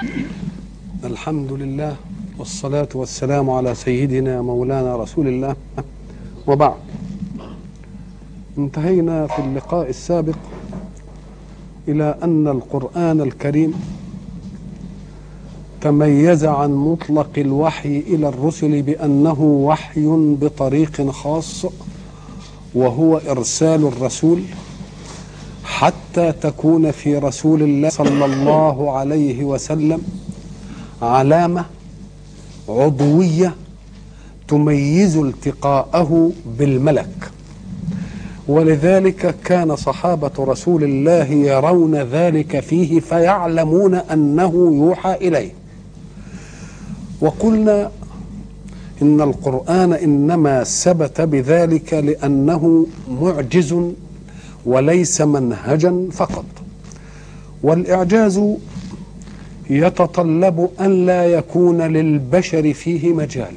الحمد لله والصلاة والسلام على سيدنا مولانا رسول الله وبعد انتهينا في اللقاء السابق إلى أن القرآن الكريم تميز عن مطلق الوحي إلى الرسل بأنه وحي بطريق خاص وهو إرسال الرسول حتى تكون في رسول الله صلى الله عليه وسلم علامه عضويه تميز التقاءه بالملك ولذلك كان صحابه رسول الله يرون ذلك فيه فيعلمون انه يوحى اليه وقلنا ان القران انما ثبت بذلك لانه معجز وليس منهجا فقط والاعجاز يتطلب ان لا يكون للبشر فيه مجال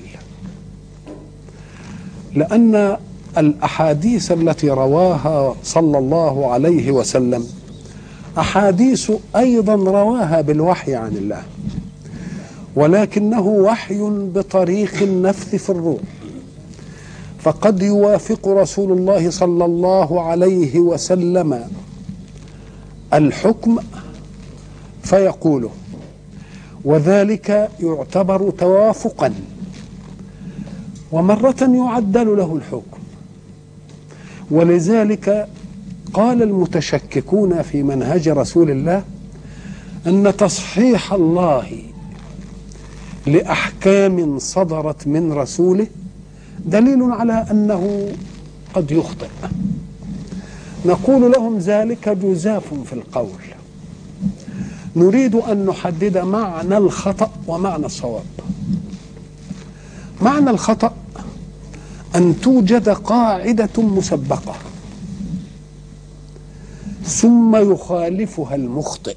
لان الاحاديث التي رواها صلى الله عليه وسلم احاديث ايضا رواها بالوحي عن الله ولكنه وحي بطريق النفث في الروح فقد يوافق رسول الله صلى الله عليه وسلم الحكم فيقوله وذلك يعتبر توافقا ومرة يعدل له الحكم ولذلك قال المتشككون في منهج رسول الله أن تصحيح الله لأحكام صدرت من رسوله دليل على أنه قد يخطئ نقول لهم ذلك جزاف في القول نريد أن نحدد معنى الخطأ ومعنى الصواب معنى الخطأ أن توجد قاعدة مسبقة ثم يخالفها المخطئ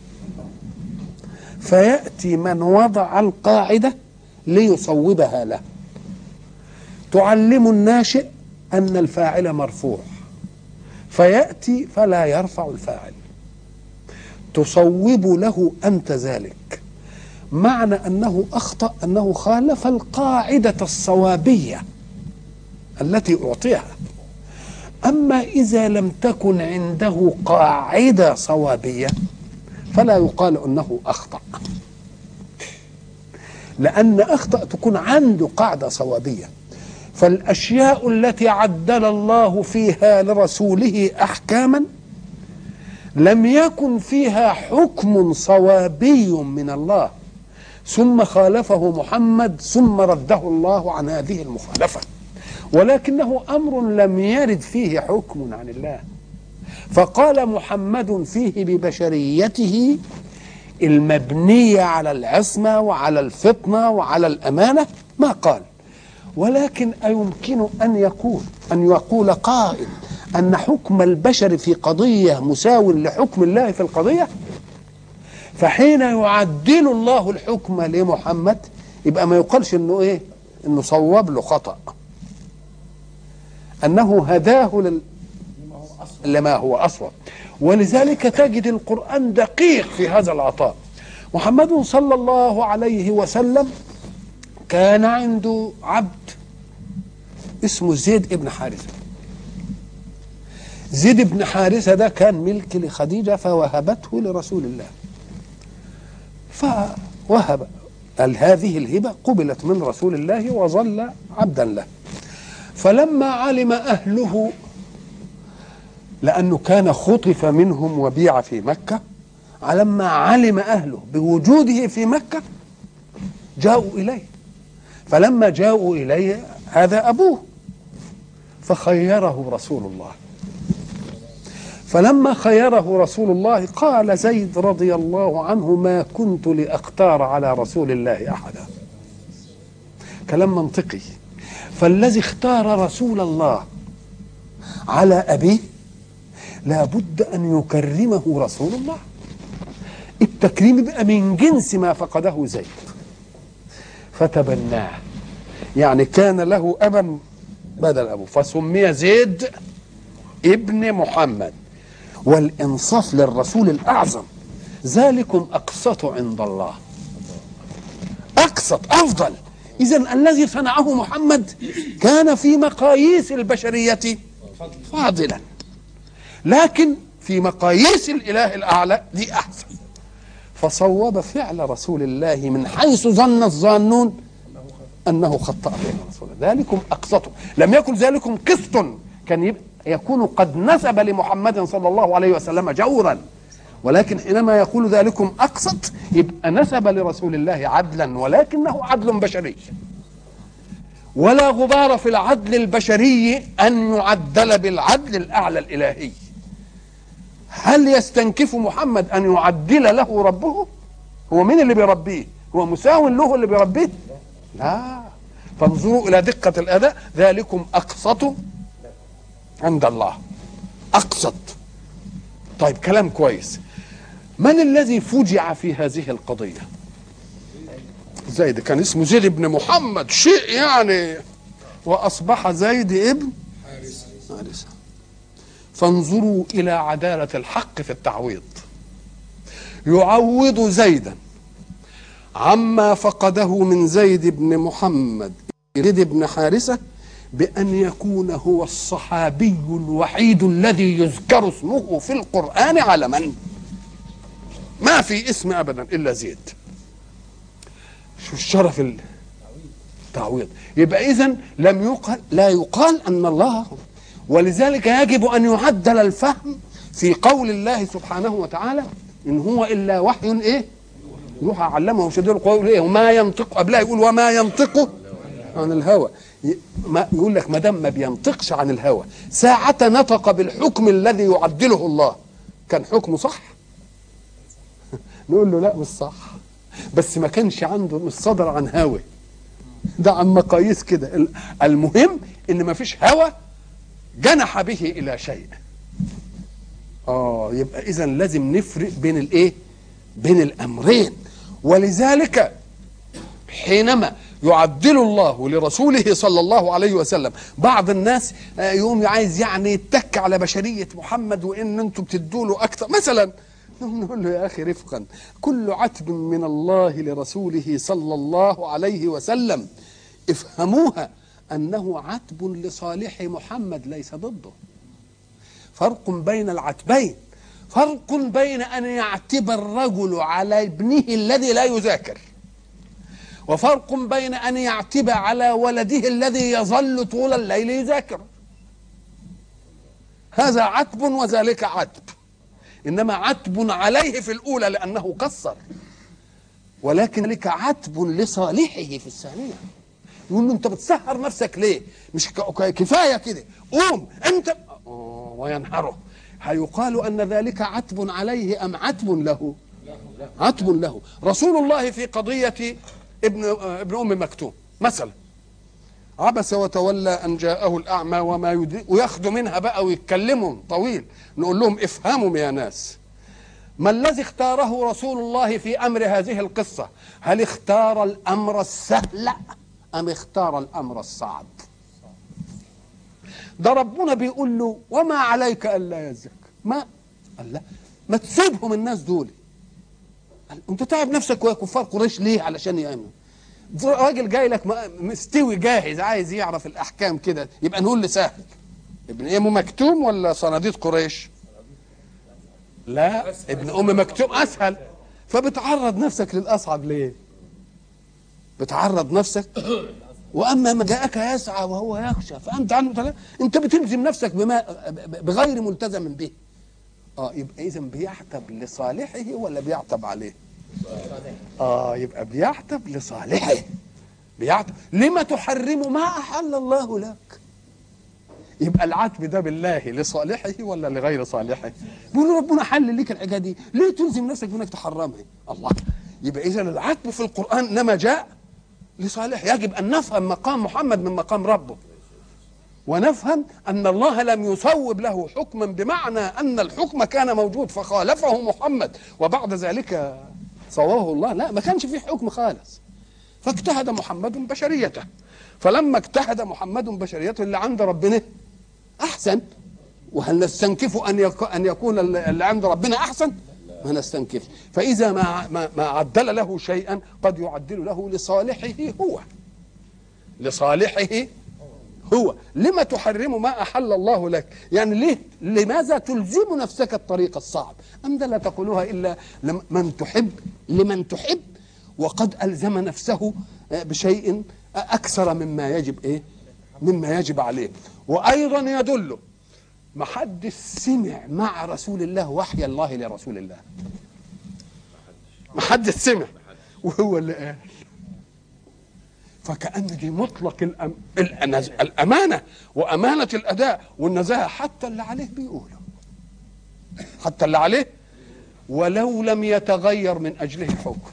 فيأتي من وضع القاعدة ليصوبها له تعلم الناشئ أن الفاعل مرفوع فيأتي فلا يرفع الفاعل تصوب له أنت ذلك معنى أنه أخطأ أنه خالف القاعدة الصوابية التي أعطيها أما إذا لم تكن عنده قاعدة صوابية فلا يقال أنه أخطأ لأن أخطأ تكون عنده قاعدة صوابية فالأشياء التي عدل الله فيها لرسوله أحكاما لم يكن فيها حكم صوابي من الله ثم خالفه محمد ثم رده الله عن هذه المخالفه ولكنه امر لم يرد فيه حكم عن الله فقال محمد فيه ببشريته المبنيه على العصمه وعلى الفطنه وعلى الامانه ما قال ولكن أيمكن أن يقول أن يقول قائل أن حكم البشر في قضية مساو لحكم الله في القضية فحين يعدل الله الحكم لمحمد يبقى ما يقالش انه ايه انه صوب له خطأ انه هداه لل... لما هو اصوب ولذلك تجد القرآن دقيق في هذا العطاء محمد صلى الله عليه وسلم كان عنده عبد اسمه زيد ابن حارثة زيد بن حارثة ده كان ملك لخديجة فوهبته لرسول الله فوهب هذه الهبة قبلت من رسول الله وظل عبدا له فلما علم أهله لأنه كان خطف منهم وبيع في مكة لما علم أهله بوجوده في مكة جاءوا إليه فلما جاءوا إليه هذا أبوه فخيره رسول الله فلما خيره رسول الله قال زيد رضي الله عنه ما كنت لأختار على رسول الله أحدا كلام منطقي فالذي اختار رسول الله على أبيه لابد أن يكرمه رسول الله التكريم يبقى من جنس ما فقده زيد فتبناه يعني كان له أبا بدل أبوه فسمي زيد ابن محمد والإنصاف للرسول الأعظم ذلكم أقسط عند الله اقسط افضل اذا الذي صنعه محمد كان في مقاييس البشريه فاضلا لكن في مقاييس الاله الاعلى دي احسن فصوب فعل رسول الله من حيث ظن الظانون انه خطا بين رسول الله ذلكم اقسطوا لم يكن ذلكم قسط كان يبقى يكون قد نسب لمحمد صلى الله عليه وسلم جورا ولكن حينما يقول ذلكم اقسط يبقى نسب لرسول الله عدلا ولكنه عدل بشري ولا غبار في العدل البشري ان يعدل بالعدل الاعلى الالهي هل يستنكف محمد ان يعدل له ربه هو مين اللي بيربيه هو مساو له اللي بيربيه لا فانظروا الى دقه الاداء ذلكم اقسط عند الله اقسط طيب كلام كويس من الذي فجع في هذه القضيه زيد كان اسمه زيد بن محمد شيء يعني واصبح زيد ابن حارثه فانظروا الى عداله الحق في التعويض يعوض زيدا عما فقده من زيد بن محمد زيد بن حارثه بأن يكون هو الصحابي الوحيد الذي يذكر اسمه في القرآن علما ما في اسم أبدا إلا زيد شو الشرف التعويض يبقى إذا لم يقال لا يقال أن الله ولذلك يجب أن يعدل الفهم في قول الله سبحانه وتعالى إن هو إلا وحي إيه يوحى علمه شديد القول إيه وما ينطق قبلها يقول وما ينطق عن الهوى ما يقول لك ما دام ما بينطقش عن الهوى ساعة نطق بالحكم الذي يعدله الله كان حكمه صح نقول له لا مش صح بس ما كانش عنده مش صدر عن هوى ده عن مقاييس كده المهم ان ما فيش هوى جنح به الى شيء اه يبقى اذا لازم نفرق بين الايه بين الامرين ولذلك حينما يعدل الله لرسوله صلى الله عليه وسلم بعض الناس يوم عايز يعني يتك على بشرية محمد وإن أنتم بتدوا له أكثر مثلا نقول له يا أخي رفقا كل عتب من الله لرسوله صلى الله عليه وسلم افهموها أنه عتب لصالح محمد ليس ضده فرق بين العتبين فرق بين أن يعتب الرجل على ابنه الذي لا يذاكر وفرق بين ان يعتب على ولده الذي يظل طول الليل يذاكر هذا عتب وذلك عتب انما عتب عليه في الاولى لانه قصر ولكن ذلك عتب لصالحه في الثانيه يقول له انت بتسهر نفسك ليه مش كفايه كده قوم انت وينهره هيقال ان ذلك عتب عليه ام عتب له عتب له رسول الله في قضيه ابن ابن ام مكتوم مثلا عبس وتولى ان جاءه الاعمى وما يدري وياخدوا منها بقى ويتكلموا طويل نقول لهم افهموا يا ناس ما الذي اختاره رسول الله في امر هذه القصه هل اختار الامر السهل ام اختار الامر الصعب ده ربنا بيقول له وما عليك الا يزك ما قال لا ما تسيبهم الناس دول انت تعب نفسك ويا كفار قريش ليه علشان يامنوا راجل جاي لك مستوي جاهز عايز يعرف الاحكام كده يبقى نقول له سهل ابن ام مكتوم ولا صناديد قريش لا ابن ام مكتوم اسهل فبتعرض نفسك للاصعب ليه بتعرض نفسك واما ما جاءك يسعى وهو يخشى فانت عنه تلا انت بتلزم نفسك بما بغير ملتزم به اه يبقى اذا بيعتب لصالحه ولا بيعتب عليه اه يبقى بيعتب لصالحه بيعتب لما تحرم ما احل الله لك يبقى العتب ده بالله لصالحه ولا لغير صالحه بيقول ربنا حل لك الحاجه دي ليه تلزم نفسك بانك تحرمها الله يبقى اذا العتب في القران انما جاء لصالح يجب ان نفهم مقام محمد من مقام ربه ونفهم ان الله لم يصوب له حكما بمعنى ان الحكم كان موجود فخالفه محمد وبعد ذلك صوابه الله لا ما كانش فيه حكم خالص فاجتهد محمد بشريته فلما اجتهد محمد بشريته اللي عند ربنا احسن وهل نستنكف ان ان يكون اللي عند ربنا احسن ما نستنكفش فاذا ما ما, ما عدل له شيئا قد يعدل له لصالحه هو لصالحه هو لما تحرم ما احل الله لك يعني ليه لماذا تلزم نفسك الطريق الصعب ام ده لا تقولها الا من تحب لمن تحب وقد الزم نفسه بشيء اكثر مما يجب ايه مما يجب عليه وايضا يدل ما حد سمع مع رسول الله وحي الله لرسول الله ما حد سمع وهو اللي قال فكأن دي مطلق الأم... الأنز... الأمانة وأمانة الأداء والنزاهة حتى اللي عليه بيقوله حتى اللي عليه ولو لم يتغير من أجله حكم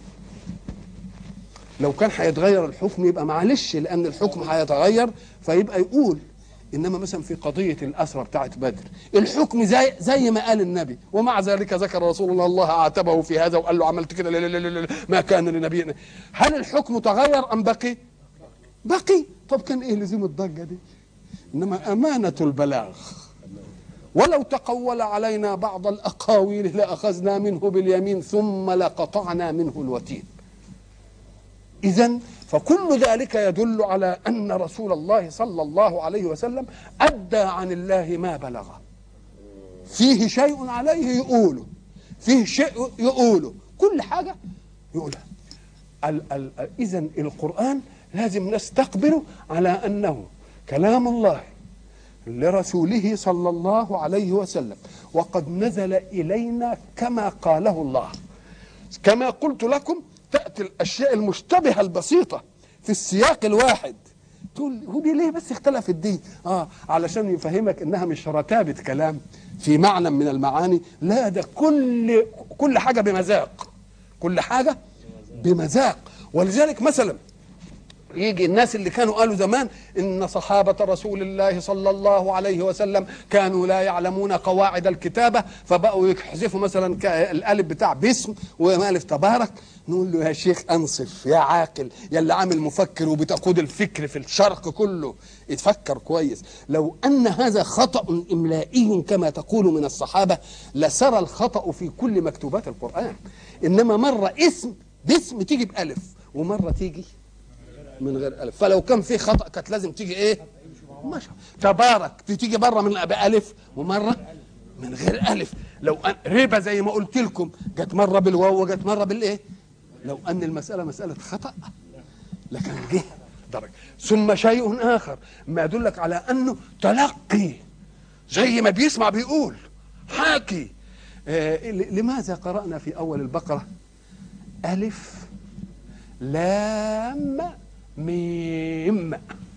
لو كان هيتغير الحكم يبقى معلش لأن الحكم هيتغير فيبقى يقول انما مثلا في قضيه الاسرى بتاعت بدر الحكم زي زي ما قال النبي ومع ذلك ذكر رسول الله الله عاتبه في هذا وقال له عملت كده لا لا لا لا ما كان لنبي هل الحكم تغير ام بقي؟ بقي طب كان ايه لزوم الضجه دي؟ انما امانه البلاغ ولو تقول علينا بعض الاقاويل لاخذنا منه باليمين ثم لقطعنا منه الوتين اذا فكل ذلك يدل على ان رسول الله صلى الله عليه وسلم ادى عن الله ما بلغ فيه شيء عليه يقوله فيه شيء يقوله كل حاجه يقولها اذا القران لازم نستقبله على انه كلام الله لرسوله صلى الله عليه وسلم وقد نزل الينا كما قاله الله كما قلت لكم تأتي الأشياء المشتبهة البسيطة في السياق الواحد تقول هو دي ليه بس اختلف الدين اه علشان يفهمك انها مش رتابة كلام في معنى من المعاني لا ده كل كل حاجة بمذاق كل حاجة بمذاق ولذلك مثلا يجي الناس اللي كانوا قالوا زمان ان صحابه رسول الله صلى الله عليه وسلم كانوا لا يعلمون قواعد الكتابه فبقوا يحذفوا مثلا الالف بتاع باسم والف تبارك نقول له يا شيخ انصف يا عاقل يا اللي عامل مفكر وبتقود الفكر في الشرق كله اتفكر كويس لو ان هذا خطا املائي كما تقول من الصحابه لسرى الخطا في كل مكتوبات القران انما مره اسم باسم تيجي بالف ومره تيجي من غير الف فلو كان في خطا كانت لازم تيجي ايه مش تبارك تيجي بره من بالف ومره من غير الف لو أن ربا زي ما قلت لكم جت مره بالواو وجت مره بالايه لو ان المساله مساله خطا لكن جه درجه ثم شيء اخر ما يدلك على انه تلقي زي ما بيسمع بيقول حاكي آه لماذا قرانا في اول البقره الف لام ميم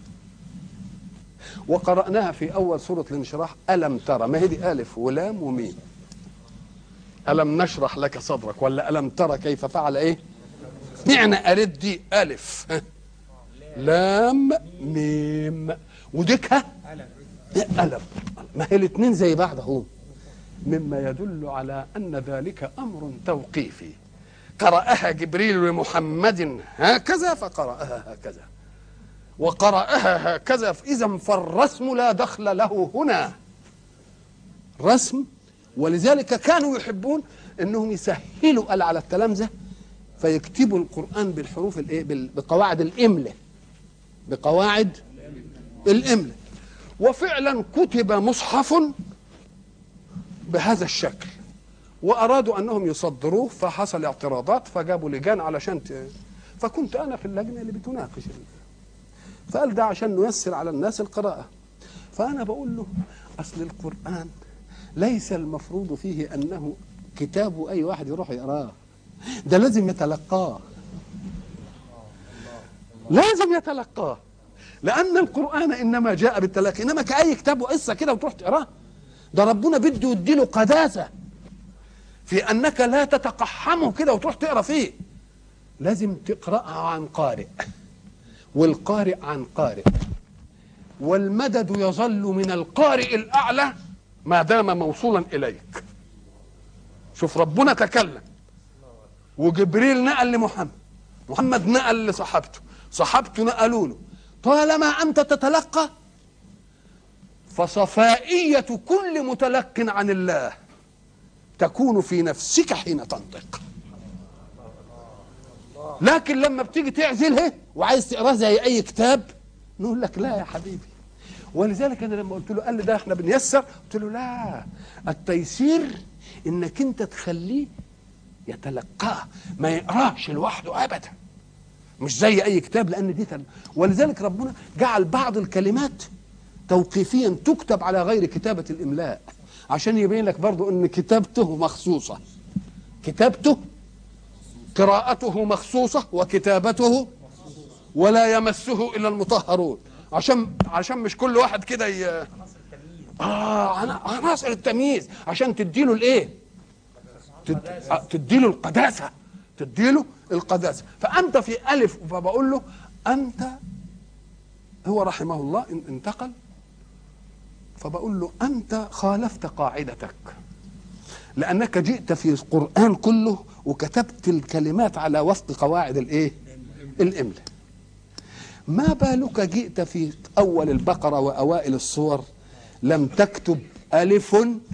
وقرأناها في أول سورة الانشراح ألم ترى ما هي دي ألف ولام وميم ألم نشرح لك صدرك ولا ألم ترى كيف فعل إيه معنى ألف دي ألف لام ميم وديكها ألم ما هي الاثنين زي بعض اهو مما يدل على أن ذلك أمر توقيفي قرأها جبريل لمحمد هكذا فقرأها هكذا وقرأها هكذا إذا فالرسم لا دخل له هنا رسم ولذلك كانوا يحبون انهم يسهلوا على التلامذه فيكتبوا القران بالحروف الايه بقواعد الامله بقواعد الامله وفعلا كتب مصحف بهذا الشكل وارادوا انهم يصدروه فحصل اعتراضات فجابوا لجان علشان ت... فكنت انا في اللجنه اللي بتناقش فقال ده عشان نيسر على الناس القراءه فانا بقول له اصل القران ليس المفروض فيه انه كتاب اي واحد يروح يقراه ده لازم يتلقاه لازم يتلقاه لان القران انما جاء بالتلقي انما كاي كتاب وقصه كده وتروح تقراه ده ربنا بده يديله قداسه في انك لا تتقحمه كده وتروح تقرا فيه لازم تقراها عن قارئ والقارئ عن قارئ والمدد يظل من القارئ الاعلى ما دام موصولا اليك شوف ربنا تكلم وجبريل نقل لمحمد محمد نقل لصحابته صحابته نقلوا له طالما انت تتلقى فصفائيه كل متلق عن الله تكون في نفسك حين تنطق لكن لما بتيجي تعزلها وعايز تقراه زي اي كتاب نقول لك لا يا حبيبي ولذلك انا لما قلت له قال لي ده احنا بنيسر قلت له لا التيسير انك انت تخليه يتلقاه ما يقراش لوحده ابدا مش زي اي كتاب لان دي تل... ولذلك ربنا جعل بعض الكلمات توقيفيا تكتب على غير كتابه الاملاء عشان يبين لك برضو ان كتابته مخصوصه كتابته قراءته مخصوصه وكتابته ولا يمسه الا المطهرون عشان عشان مش كل واحد كده ي... اه عناصر التمييز عشان تديله الايه تد... آه، تديله القداسه تديله القداسه فانت في الف فبقول له انت هو رحمه الله انتقل فبقول له انت خالفت قاعدتك لانك جئت في القران كله وكتبت الكلمات على وفق قواعد الايه الاملاء ما بالك جئت في اول البقره واوائل الصور لم تكتب الف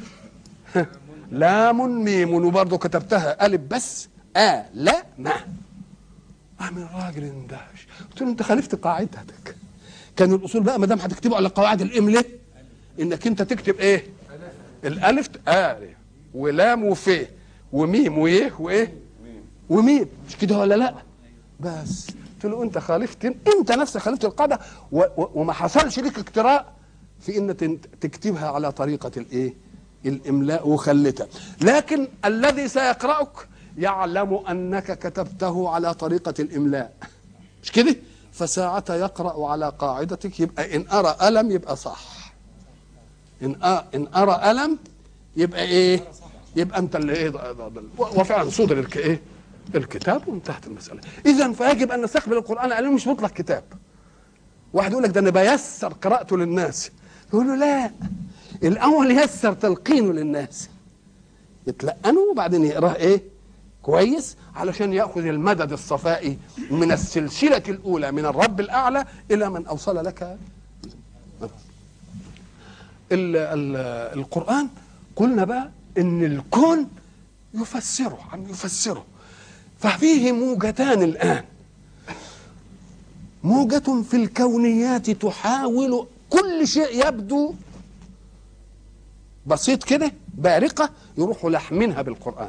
لام ميم وبرضه كتبتها الف بس آ لا ما أعمل الراجل اندهش قلت له انت خالفت قاعدتك كان الاصول بقى ما دام هتكتبه على قواعد الاملاء انك انت تكتب ايه الالف ا ولام وف وميم وايه وايه وميم مش كده ولا لا بس قلت له انت خالفت انت نفسك خالفت القاعده وما حصلش لك اقتراء في ان تكتبها على طريقه الايه الاملاء وخلتها لكن الذي سيقراك يعلم انك كتبته على طريقه الاملاء مش كده فساعة يقرأ على قاعدتك يبقى إن أرى ألم يبقى صح إن أ... إن أرى ألم يبقى إيه؟ يبقى أنت اللي إيه وفعلا صدر الك... إيه؟ الكتاب وانتهت المسألة إذا فيجب أن نستقبل القرآن على مش مطلق كتاب واحد يقول لك ده أنا بيسر قراءته للناس يقول له لا الأول يسر تلقينه للناس يتلقنه وبعدين يقراه إيه؟ كويس علشان ياخذ المدد الصفائي من السلسله الاولى من الرب الاعلى الى من اوصل لك ال ال القران قلنا بقى ان الكون يفسره عم يفسره ففيه موجتان الان موجة في الكونيات تحاول كل شيء يبدو بسيط كده بارقة يروحوا لحمنها بالقرآن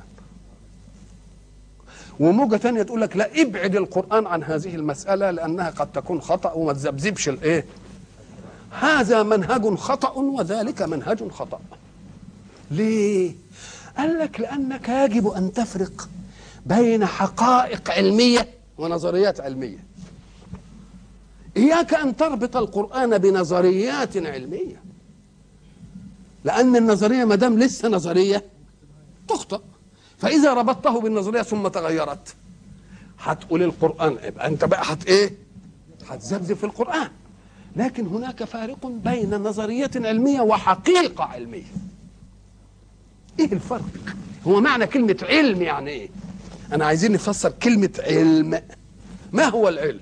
وموجة ثانية تقول لك لا ابعد القرآن عن هذه المسألة لأنها قد تكون خطأ وما تذبذبش الإيه هذا منهج خطأ وذلك منهج خطأ ليه قال لك لأنك يجب أن تفرق بين حقائق علمية ونظريات علمية إياك أن تربط القرآن بنظريات علمية لأن النظرية ما دام لسه نظرية تخطئ فاذا ربطته بالنظريه ثم تغيرت هتقول القران يبقى انت بقى هت ايه هتذبذب في القران لكن هناك فارق بين نظريه علميه وحقيقه علميه ايه الفرق هو معنى كلمه علم يعني ايه انا عايزين نفسر كلمه علم ما هو العلم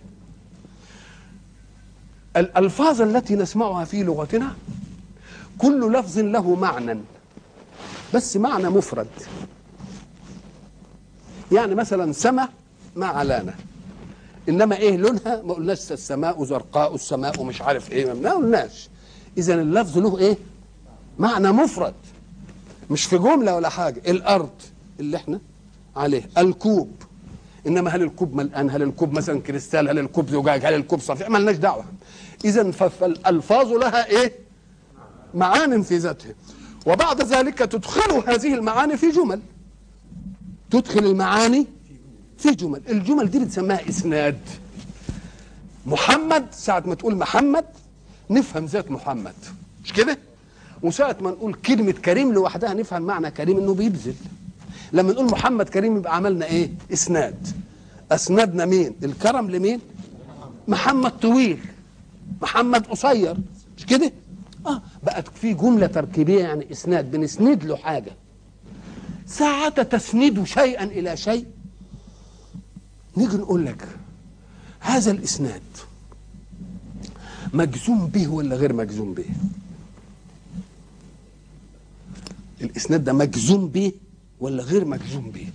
الالفاظ التي نسمعها في لغتنا كل لفظ له معنى بس معنى مفرد يعني مثلا سما مع علانة انما ايه لونها ما قلناش السماء زرقاء السماء مش عارف ايه ما قلناش اذا اللفظ له ايه معنى مفرد مش في جمله ولا حاجه الارض اللي احنا عليه الكوب انما هل الكوب ملآن هل الكوب مثلا كريستال هل الكوب زجاج هل الكوب صفيح مالناش دعوه اذا فالالفاظ لها ايه معان في ذاتها وبعد ذلك تدخل هذه المعاني في جمل تدخل المعاني في جمل الجمل دي بتسميها اسناد محمد ساعة ما تقول محمد نفهم ذات محمد مش كده وساعة ما نقول كلمة كريم لوحدها نفهم معنى كريم انه بيبذل لما نقول محمد كريم يبقى عملنا ايه اسناد اسندنا مين الكرم لمين محمد طويل محمد قصير مش كده اه بقت في جمله تركيبيه يعني اسناد بنسند له حاجه ساعة تسند شيئا إلى شيء نيجي نقول لك هذا الإسناد مجزوم به ولا غير مجزوم به الإسناد ده مجزوم به ولا غير مجزوم به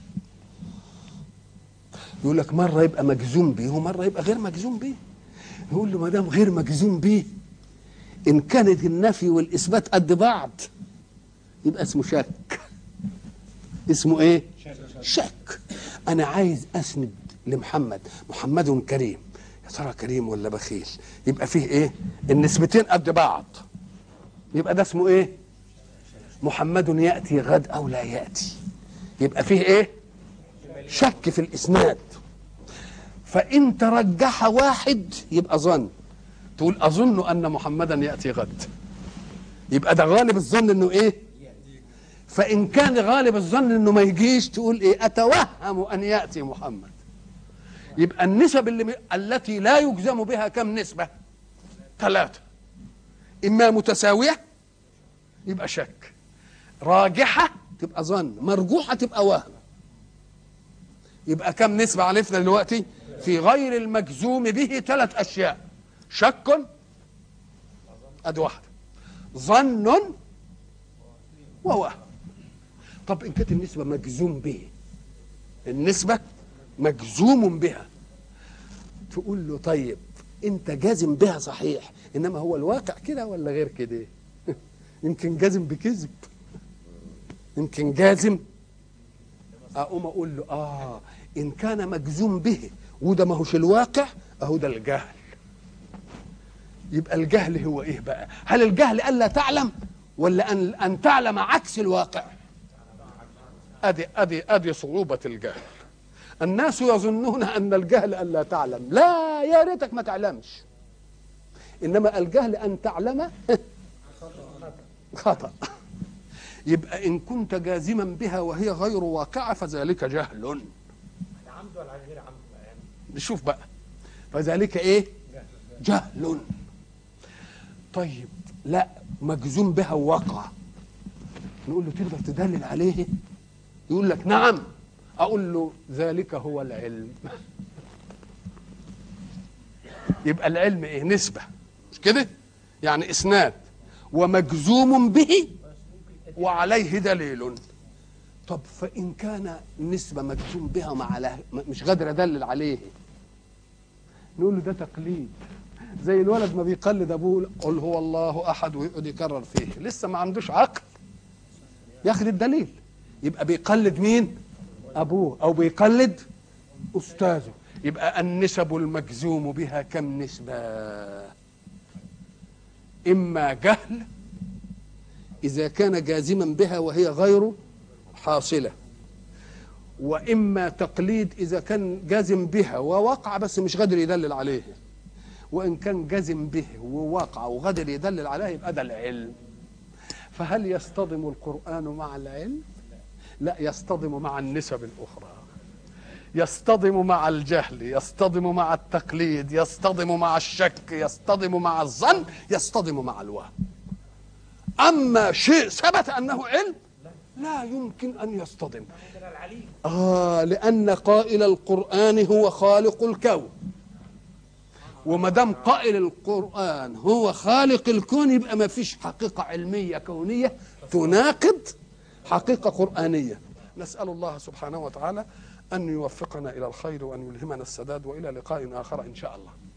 يقول لك مره يبقى مجزوم به ومره يبقى غير مجزوم به يقول له ما دام غير مجزوم به ان كانت النفي والاثبات قد بعض يبقى اسمه شك اسمه ايه شك انا عايز اسند لمحمد محمد كريم يا ترى كريم ولا بخيل يبقى فيه ايه النسبتين قد بعض يبقى ده اسمه ايه محمد ياتي غد او لا ياتي يبقى فيه ايه شك في الاسناد فان ترجح واحد يبقى ظن تقول اظن ان محمدا ياتي غد يبقى ده غالب الظن انه ايه فان كان غالب الظن انه ما يجيش تقول ايه اتوهم ان ياتي محمد يبقى النسب اللي التي لا يجزم بها كم نسبه ثلاثه اما متساويه يبقى شك راجحه تبقى ظن مرجوحه تبقى وهم يبقى كم نسبه عرفنا دلوقتي في غير المجزوم به ثلاث اشياء شك ادي واحده ظن ووهم طب ان كانت النسبه مجزوم به النسبه مجزوم بها تقول له طيب انت جازم بها صحيح انما هو الواقع كده ولا غير كده يمكن جازم بكذب يمكن جازم اقوم اقول له اه ان كان مجزوم به وده ما هوش الواقع اهو ده الجهل يبقى الجهل هو ايه بقى هل الجهل الا تعلم ولا ان ان تعلم عكس الواقع ادي ادي ادي صعوبه الجهل الناس يظنون ان الجهل الا تعلم لا يا ريتك ما تعلمش انما الجهل ان تعلم خطا يبقى ان كنت جازما بها وهي غير واقعه فذلك جهل عمد ولا غير عمد يعني نشوف بقى فذلك ايه جهل طيب لا مجزوم بها وواقع نقول له تقدر تدلل عليه يقول لك نعم اقول له ذلك هو العلم يبقى العلم ايه نسبه مش كده يعني اسناد ومجزوم به وعليه دليل طب فان كان نسبه مجزوم بها مع له مش قادر ادلل عليه نقول له ده تقليد زي الولد ما بيقلد ابوه قل هو الله احد ويقعد يكرر فيه لسه ما عندوش عقل ياخد الدليل يبقى بيقلد مين ابوه او بيقلد استاذه يبقى النسب المجزوم بها كم نسبه اما جهل اذا كان جازما بها وهي غير حاصله واما تقليد اذا كان جازم بها ووقع بس مش قادر يدلل عليه وان كان جازم به ووقع وقادر يدلل عليه يبقى ده العلم فهل يصطدم القران مع العلم لا يصطدم مع النسب الاخرى يصطدم مع الجهل يصطدم مع التقليد يصطدم مع الشك يصطدم مع الظن يصطدم مع الوهم اما شيء ثبت انه علم لا يمكن ان يصطدم عندنا العليم آه لأن قائل القرآن هو خالق الكون وما دام قائل القرآن هو خالق الكون يبقى ما فيش حقيقة علمية كونية تناقض حقيقة قرآنية نسأل الله سبحانه وتعالى أن يوفقنا إلى الخير وأن يلهمنا السداد وإلى لقاء آخر إن شاء الله